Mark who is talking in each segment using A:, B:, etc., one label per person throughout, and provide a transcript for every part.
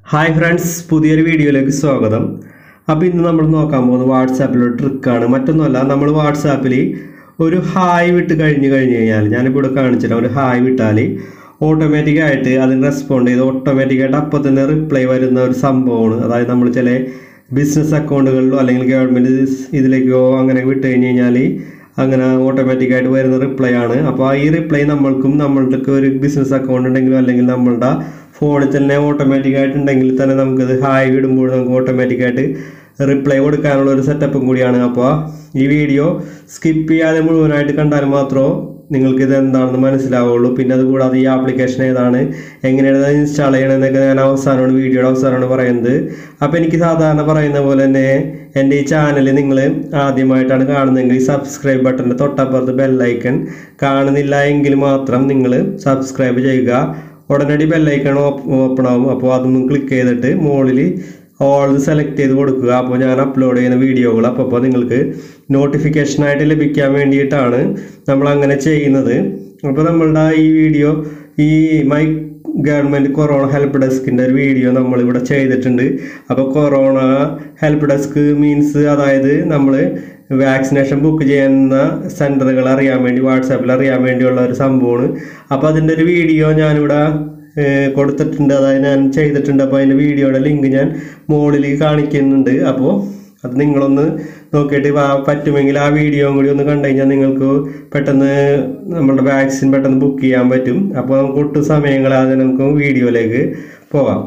A: hi friends പുതിയൊരു വീഡിയോയിലേക്ക് സ്വാഗതം അപ്പോൾ ഇന്ന് നമ്മൾ നോക്കാൻ പോകുന്നത് വാട്സാപ്പിലൊരു ട്രിക്കാണ് മറ്റൊന്നുമല്ല നമ്മൾ വാട്സാപ്പിൽ ഒരു ഹായ് വിട്ട് കഴിഞ്ഞ് കഴിഞ്ഞ് കഴിഞ്ഞാൽ ഞാനിപ്പോൾ ഇവിടെ കാണിച്ചിട്ട് ഒരു ഹായ് വിട്ടാൽ ഓട്ടോമാറ്റിക്കായിട്ട് അതിന് റെസ്പോണ്ട് ചെയ്ത് ഓട്ടോമാറ്റിക്കായിട്ട് അപ്പോൾ തന്നെ റിപ്ലൈ വരുന്ന ഒരു സംഭവമാണ് അതായത് നമ്മൾ ചില ബിസിനസ് അക്കൗണ്ടുകളിലോ അല്ലെങ്കിൽ ഗവൺമെൻറ് ഇതിലേക്കോ അങ്ങനെ വിട്ട് കഴിഞ്ഞ് കഴിഞ്ഞാൽ അങ്ങനെ ഓട്ടോമാറ്റിക്കായിട്ട് വരുന്ന റിപ്ലൈ ആണ് അപ്പോൾ ഈ റിപ്ലൈ നമ്മൾക്കും നമ്മൾക്ക് ഒരു ബിസിനസ് അക്കൗണ്ട് ഉണ്ടെങ്കിലും അല്ലെങ്കിൽ നമ്മളുടെ ഫോണിൽ തന്നെ ഓട്ടോമാറ്റിക്കായിട്ട് ഉണ്ടെങ്കിൽ തന്നെ നമുക്കത് ഹായ് ഇടുമ്പോൾ നമുക്ക് ഓട്ടോമാറ്റിക്കായിട്ട് റിപ്ലൈ കൊടുക്കാനുള്ള ഒരു സെറ്റപ്പും കൂടിയാണ് അപ്പോൾ ഈ വീഡിയോ സ്കിപ്പ് ചെയ്യാതെ മുഴുവനായിട്ട് കണ്ടാൽ മാത്രമേ നിങ്ങൾക്ക് ഇത് എന്താണെന്ന് മനസ്സിലാവുള്ളൂ പിന്നെ അതുകൂടാതെ ഈ ആപ്ലിക്കേഷൻ ഏതാണ് എങ്ങനെയാണ് ഇത് ഇൻസ്റ്റാൾ ചെയ്യണമെന്നൊക്കെ ഞാൻ അവസാനമാണ് വീഡിയോയുടെ അവസാനമാണ് പറയുന്നത് അപ്പോൾ എനിക്ക് സാധാരണ പറയുന്ന പോലെ തന്നെ എൻ്റെ ഈ ചാനൽ നിങ്ങൾ ആദ്യമായിട്ടാണ് കാണുന്നതെങ്കിൽ സബ്സ്ക്രൈബ് ബട്ടൻ്റെ തൊട്ടപ്പുറത്ത് ബെല്ലൈക്കൺ കാണുന്നില്ല എങ്കിൽ മാത്രം നിങ്ങൾ സബ്സ്ക്രൈബ് ചെയ്യുക ഉടനടി ബെല്ലൈക്കൺ ഓപ്പൺ ആവും അപ്പോൾ അതൊന്നും ക്ലിക്ക് ചെയ്തിട്ട് മുകളിൽ ഓൾ സെലക്ട് ചെയ്ത് കൊടുക്കുക അപ്പോൾ ഞാൻ അപ്ലോഡ് ചെയ്യുന്ന വീഡിയോകൾ അപ്പോൾ നിങ്ങൾക്ക് നോട്ടിഫിക്കേഷനായിട്ട് ലഭിക്കാൻ വേണ്ടിയിട്ടാണ് നമ്മൾ അങ്ങനെ ചെയ്യുന്നത് അപ്പോൾ നമ്മളുടെ ഈ വീഡിയോ ഈ മൈ ഗവൺമെൻറ് കൊറോണ ഹെൽപ്പ് ഡെസ്കിൻ്റെ ഒരു വീഡിയോ നമ്മളിവിടെ ചെയ്തിട്ടുണ്ട് അപ്പോൾ കൊറോണ ഹെൽപ്പ് ഡെസ്ക് മീൻസ് അതായത് നമ്മൾ വാക്സിനേഷൻ ബുക്ക് ചെയ്യുന്ന സെൻറ്ററുകൾ അറിയാൻ വേണ്ടി വാട്സാപ്പിൽ അറിയാൻ വേണ്ടിയുള്ള ഒരു സംഭവമാണ് അപ്പോൾ അതിൻ്റെ ഒരു വീഡിയോ ഞാനിവിടെ ഏഹ് കൊടുത്തിട്ടുണ്ട് അതായത് ഞാൻ ചെയ്തിട്ടുണ്ട് അപ്പോൾ അതിൻ്റെ വീഡിയോയുടെ ലിങ്ക് ഞാൻ മുകളിൽ കാണിക്കുന്നുണ്ട് അപ്പോൾ അത് നിങ്ങളൊന്ന് നോക്കിയിട്ട് ആ പറ്റുമെങ്കിൽ ആ വീഡിയോയും കൂടി ഒന്ന് കണ്ടു കഴിഞ്ഞാൽ നിങ്ങൾക്ക് പെട്ടെന്ന് നമ്മുടെ വാക്സിൻ പെട്ടെന്ന് ബുക്ക് ചെയ്യാൻ പറ്റും അപ്പോൾ നമുക്ക് ഒട്ടും സമയം കളയാതെ നമുക്ക് വീഡിയോയിലേക്ക് പോകാം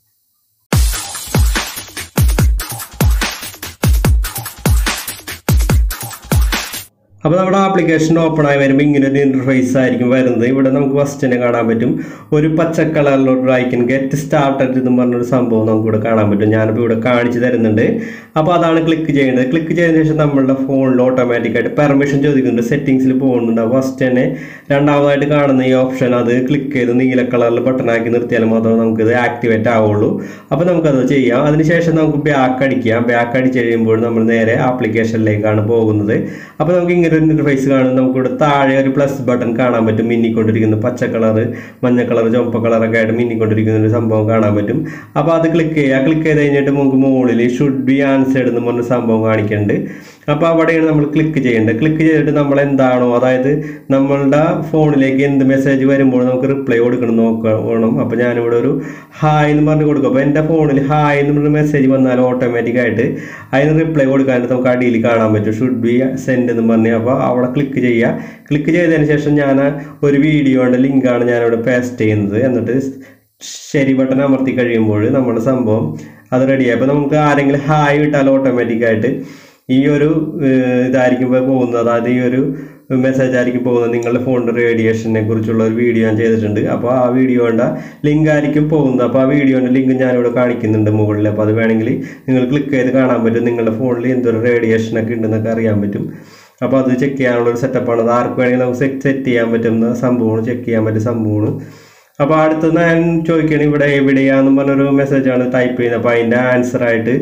A: അപ്പോൾ നമ്മുടെ ആപ്ലിക്കേഷൻ ഓപ്പൺ ആയി വരുമ്പോൾ ഇങ്ങനെ ഒരു ഇൻ്റർഫേസ് ആയിരിക്കും വരുന്നത് ഇവിടെ നമുക്ക് ഫസ്റ്റ് തന്നെ കാണാൻ പറ്റും ഒരു പച്ച കളറിലോട്ട് ഐക്കൺ ഗെറ്റ് സ്റ്റാർട്ടഡ് എന്ന് പറഞ്ഞൊരു സംഭവം നമുക്ക് ഇവിടെ കാണാൻ പറ്റും ഞാനിപ്പോൾ ഇവിടെ കാണിച്ചു തരുന്നുണ്ട് അപ്പോൾ അതാണ് ക്ലിക്ക് ചെയ്യേണ്ടത് ക്ലിക്ക് ചെയ്തതിന് ശേഷം നമ്മളുടെ ഫോണിൽ ഓട്ടോമാറ്റിക്കായിട്ട് പെർമിഷൻ ചോദിക്കുന്നുണ്ട് സെറ്റിങ്സിൽ പോകുന്നുണ്ട് ഫസ്റ്റ് തന്നെ രണ്ടാമതായിട്ട് കാണുന്ന ഈ ഓപ്ഷൻ അത് ക്ലിക്ക് ചെയ്ത് നീല കളറിൽ ബട്ടണാക്കി നിർത്തിയാൽ മാത്രമേ നമുക്കിത് ആക്ടിവേറ്റ് ആവുള്ളൂ അപ്പോൾ നമുക്കത് ചെയ്യാം അതിനുശേഷം നമുക്ക് ബാക്ക് അടിക്കാം ബാക്ക് അടിച്ച് കഴിയുമ്പോൾ നമ്മൾ നേരെ ആപ്ലിക്കേഷനിലേക്കാണ് പോകുന്നത് അപ്പോൾ നമുക്ക് ഇങ്ങനെ ഒരു ഇൻ്റർഫേസ് കാണും നമുക്കിവിടെ താഴെ ഒരു പ്ലസ് ബട്ടൺ കാണാൻ പറ്റും മിന്നിക്കൊണ്ടിരിക്കുന്ന പച്ച കളറ് മഞ്ഞ കളർ ചുവപ്പ് കളറൊക്കെ ആയിട്ട് മിന്നിക്കൊണ്ടിരിക്കുന്ന ഒരു സംഭവം കാണാൻ പറ്റും അപ്പോൾ അത് ക്ലിക്ക് ചെയ്യുക ക്ലിക്ക് ചെയ്ത് കഴിഞ്ഞിട്ട് നമുക്ക് മുകളിൽ ഷുഡ് ബി ആൻസേർഡ് എന്ന് പറഞ്ഞ സംഭവം കാണിക്കുന്നുണ്ട് അപ്പോൾ അവിടെയാണ് നമ്മൾ ക്ലിക്ക് ചെയ്യേണ്ടത് ക്ലിക്ക് ചെയ്തിട്ട് നമ്മൾ എന്താണോ അതായത് നമ്മളുടെ ഫോണിലേക്ക് എന്ത് മെസ്സേജ് വരുമ്പോൾ നമുക്ക് റിപ്ലൈ കൊടുക്കണം നോക്കണം അപ്പോൾ ഞാനിവിടെ ഒരു ഹായ് എന്ന് പറഞ്ഞ് കൊടുക്കും അപ്പോൾ എൻ്റെ ഫോണിൽ ഹായ് എന്ന് പറഞ്ഞ മെസ്സേജ് വന്നാൽ ഓട്ടോമാറ്റിക്കായിട്ട് അതിന് റിപ്ലൈ കൊടുക്കാനായിട്ട് നമുക്ക് അടിയിൽ കാണാൻ പറ്റും ഷുഡ് ബി സെൻഡ് എന്ന് പറഞ്ഞ് അപ്പോൾ അവിടെ ക്ലിക്ക് ചെയ്യുക ക്ലിക്ക് ചെയ്തതിന് ശേഷം ഞാൻ ഒരു വീഡിയോയുടെ ലിങ്കാണ് ഞാനിവിടെ പേസ്റ്റ് ചെയ്യുന്നത് എന്നിട്ട് ശരി ബട്ടൺ അമർത്തി കഴിയുമ്പോൾ നമ്മുടെ സംഭവം അത് റെഡിയായി അപ്പോൾ നമുക്ക് ആരെങ്കിലും ഹായ് വിട്ടാൽ ഓട്ടോമാറ്റിക്കായിട്ട് ഈ ഒരു ഏഹ്, ഇതായിരിക്കും ഇപ്പോൾ പോകുന്നത് അതായത് ഈ ഒരു മെസ്സേജ് ആയിരിക്കും പോകുന്നത് നിങ്ങളുടെ ഫോണിൻ്റെ റേഡിയേഷനെ കുറിച്ചുള്ള ഒരു വീഡിയോ ഞാൻ ചെയ്തിട്ടുണ്ട് അപ്പോൾ ആ വീഡിയോയുടെ ലിങ്ക് ആയിരിക്കും പോകുന്നത് അപ്പോൾ ആ വീഡിയോൻ്റെ ലിങ്ക് ഞാനിവിടെ കാണിക്കുന്നുണ്ട് മുകളിൽ അപ്പോൾ അത് വേണമെങ്കിൽ നിങ്ങൾ ക്ലിക്ക് ചെയ്ത് കാണാൻ പറ്റും നിങ്ങളുടെ ഫോണിൽ എന്തൊരു റേഡിയേഷനൊക്കെ ഉണ്ടെന്നൊക്കെ അറിയാൻ പറ്റും അപ്പോൾ അത് ചെക്ക് ചെയ്യാനുള്ള ഒരു സെറ്റപ്പാണ് അത് ആർക്ക് വേണമെങ്കിൽ നമുക്ക് സെറ്റ് സെറ്റ് ചെയ്യാൻ പറ്റുന്ന സംഭവമാണ് ചെക്ക് ചെയ്യാൻ പറ്റിയ സംഭവമാണ് അപ്പോൾ അടുത്ത് ഞാൻ ചോദിക്കുകയാണ് ഇവിടെ എവിടെയാണെന്ന് പറഞ്ഞൊരു മെസ്സേജാണ് ടൈപ്പ് ചെയ്യുന്നത് അപ്പോൾ അതിൻ്റെ ആൻസറായിട്ട്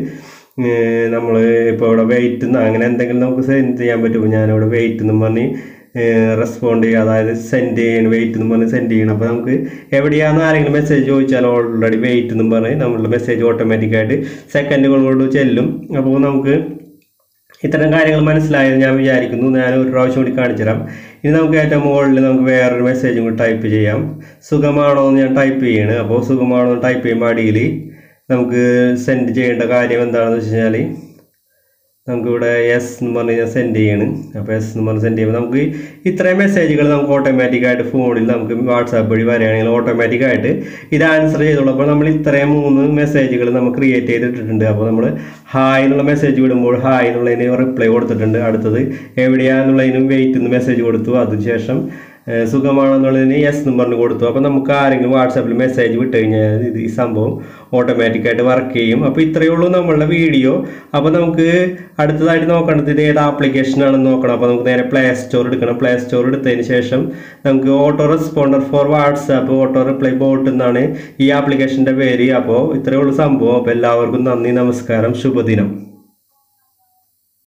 A: നമ്മൾ ഇപ്പോൾ ഇവിടെ വെയിറ്റ് അങ്ങനെ എന്തെങ്കിലും നമുക്ക് സെൻഡ് ചെയ്യാൻ പറ്റും ഞാനിവിടെ വെയിറ്റ് എന്ന് പറഞ്ഞ് റെസ്പോണ്ട് ചെയ്യുക അതായത് സെൻഡ് ചെയ്യണം വെയിറ്റ് എന്ന് പറഞ്ഞ് സെൻഡ് ചെയ്യണം അപ്പോൾ നമുക്ക് എവിടെയാണെന്ന് ആരെങ്കിലും മെസ്സേജ് ചോദിച്ചാൽ ഓൾറെഡി വെയിറ്റ് എന്ന് പറഞ്ഞ് നമ്മളുടെ മെസ്സേജ് ഓട്ടോമാറ്റിക്കായിട്ട് സെക്കൻഡുകളോട് ചെല്ലും അപ്പോൾ നമുക്ക് ഇത്തരം കാര്യങ്ങൾ മനസ്സിലായെന്ന് ഞാൻ വിചാരിക്കുന്നു ഞാൻ ഒരു പ്രാവശ്യം കൂടി കാണിച്ചു തരാം ഇനി നമുക്ക് ഏറ്റവും മുകളിൽ നമുക്ക് വേറൊരു മെസ്സേജും കൂടി ടൈപ്പ് ചെയ്യാം സുഖമാണോ എന്ന് ഞാൻ ടൈപ്പ് ചെയ്യാണ് അപ്പോൾ സുഖമാണോ എന്ന് ടൈപ്പ് ചെയ്യുമ്പോൾ അടിയിൽ നമുക്ക് സെൻഡ് ചെയ്യേണ്ട കാര്യം എന്താണെന്ന് വെച്ച് കഴിഞ്ഞാൽ നമുക്കിവിടെ എസ് എന്ന് പറഞ്ഞ് ഞാൻ സെൻഡ് ചെയ്യാണ് അപ്പോൾ എസ് എന്ന് പറഞ്ഞ് സെൻഡ് ചെയ്യുമ്പോൾ നമുക്ക് ഇത്രയും മെസ്സേജുകൾ നമുക്ക് ഓട്ടോമാറ്റിക്കായിട്ട് ഫോണിൽ നമുക്ക് വാട്സാപ്പ് വഴി വരികയാണെങ്കിൽ ഓട്ടോമാറ്റിക്കായിട്ട് ഇത് ആൻസർ ചെയ്തോളൂ അപ്പോൾ നമ്മൾ ഇത്രയും മൂന്ന് മെസ്സേജുകൾ നമ്മൾ ക്രിയേറ്റ് ചെയ്തിട്ടിട്ടുണ്ട് അപ്പോൾ നമ്മൾ ഹായ് എന്നുള്ള മെസ്സേജ് വിടുമ്പോൾ ഹായ് എന്നുള്ളതിന് റിപ്ലൈ കൊടുത്തിട്ടുണ്ട് അടുത്തത് എവിടെയാണെന്നുള്ളതിനും വെയിറ്റ് എന്ന് മെസ്സേജ് കൊടുത്തു അതിനുശേഷം ഏഹ് സുഖമാണെന്നുള്ളതിന് യെസ് എന്ന് പറഞ്ഞ് കൊടുത്തു അപ്പോൾ നമുക്ക് ആരെങ്കിലും വാട്സാപ്പിൽ മെസ്സേജ് വിട്ട് കഴിഞ്ഞാൽ ഇത് ഈ സംഭവം ഓട്ടോമാറ്റിക്കായിട്ട് വർക്ക് ചെയ്യും അപ്പോൾ ഇത്രയേ ഉള്ളൂ നമ്മളുടെ വീഡിയോ അപ്പോൾ നമുക്ക് അടുത്തതായിട്ട് നോക്കേണ്ടത് ഇത് ഏത് ആപ്ലിക്കേഷൻ ആണെന്ന് നോക്കണം അപ്പോൾ നമുക്ക് നേരെ പ്ലേ സ്റ്റോർ എടുക്കണം പ്ലേ സ്റ്റോർ എടുത്തതിന് ശേഷം നമുക്ക് auto responder for WhatsApp auto reply bot എന്നാണ് ഈ ആപ്ലിക്കേഷൻ്റെ പേര് അപ്പോൾ ഇത്രയേ ഉള്ളൂ സംഭവം അപ്പോൾ എല്ലാവർക്കും നന്ദി നമസ്കാരം ശുഭദിനം